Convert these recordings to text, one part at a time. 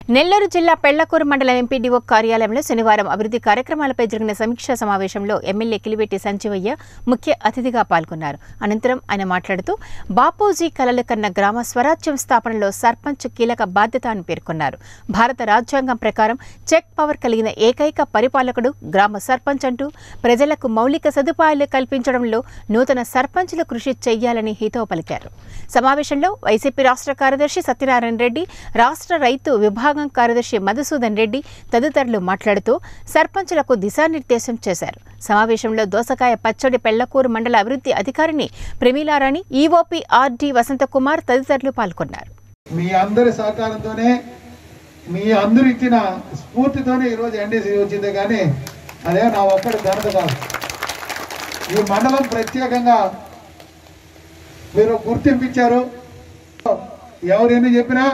నెల్లూరు జిల్లా పెళ్లకూరు మండలం ఎంపీడీఓ కార్యాలయంలో శనివారం అభివృద్ధి కార్యక్రమాలపై జరిగిన సమీక్షా సమావేశంలో ఎమ్మెల్యే కిలివెట్టి సంజీవయ్య ముఖ్య అతిథిగా పాల్గొన్నారు అనంతరం ఆయన మాట్లాడుతూ బాపూజీ కలలు కన్న గ్రామ స్వరాజ్యం స్థాపనలో సర్పంచ్ కీలక బాధ్యత అని పేర్కొన్నారు భారత రాజ్యాంగం ప్రకారం చెక్ పవర్ కలిగిన ఏకైక పరిపాలకుడు గ్రామ సర్పంచ్ అంటూ ప్రజలకు మౌలిక సదుపాయాలు కల్పించడంలో నూతన సర్పంచ్లు కృషి చేయాలని హితవు పలికారు సమావేశంలో వైసీపీ రాష్ట్ర కార్యదర్శి సత్యనారాయణ రెడ్డి రాష్ట్ర రైతు విభాగం కార్యదర్శి మధుసూదన్ రెడ్డి తదితరులు మాట్లాడుతూ సర్పంచులకు దిశానిర్దేశం చేశారు సమావేశంలో దోసకాయ పచ్చడి పెళ్లకూరు మండల అభివృద్ధి అధికారిని ప్రమీలారాణి ఈఓపీ ఆర్డి వసంతకుమార్ తదితరులు పాల్గొన్నారు మీ అందరి సహకారంతోనే మీ అందరు ఇచ్చిన స్ఫూర్తితోనే ఈరోజు ఎన్డీసీ వచ్చింది కానీ అదే నా ఒక్కడి ఘనత కాదు ఈ మండలం ప్రత్యేకంగా మీరు గుర్తింపించారు ఎవరు ఎన్ని చెప్పినా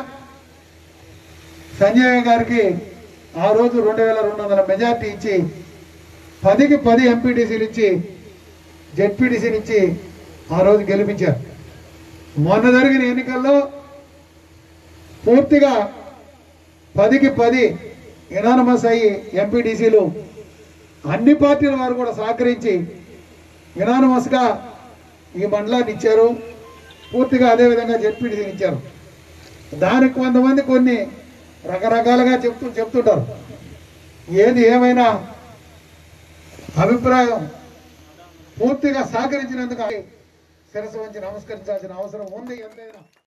సంజయ్ గారికి ఆ రోజు రెండు వేల రెండు వందల మెజార్టీ ఇచ్చి పదికి పది ఎంపీటీసీలు ఇచ్చి జెడ్పీటీసీలు ఇచ్చి ఆ రోజు గెలిపించారు మొన్న జరిగిన ఎన్నికల్లో పూర్తిగా పదికి పది ఇనానమస్ అయ్యి ఎంపీటీసీలు అన్ని పార్టీల వారు కూడా సహకరించి ఇనానమస్గా ఈ మండలాన్ని ఇచ్చారు పూర్తిగా అదేవిధంగా జెడ్పీటీసీని ఇచ్చారు దానికి కొంతమంది కొన్ని రకరకాలుగా చెప్తూ చెప్తుంటారు ఏది ఏమైనా అభిప్రాయం పూర్తిగా సహకరించినందుకు శిరస్సు వంచి నమస్కరించాల్సిన అవసరం ఉంది ఎంతైనా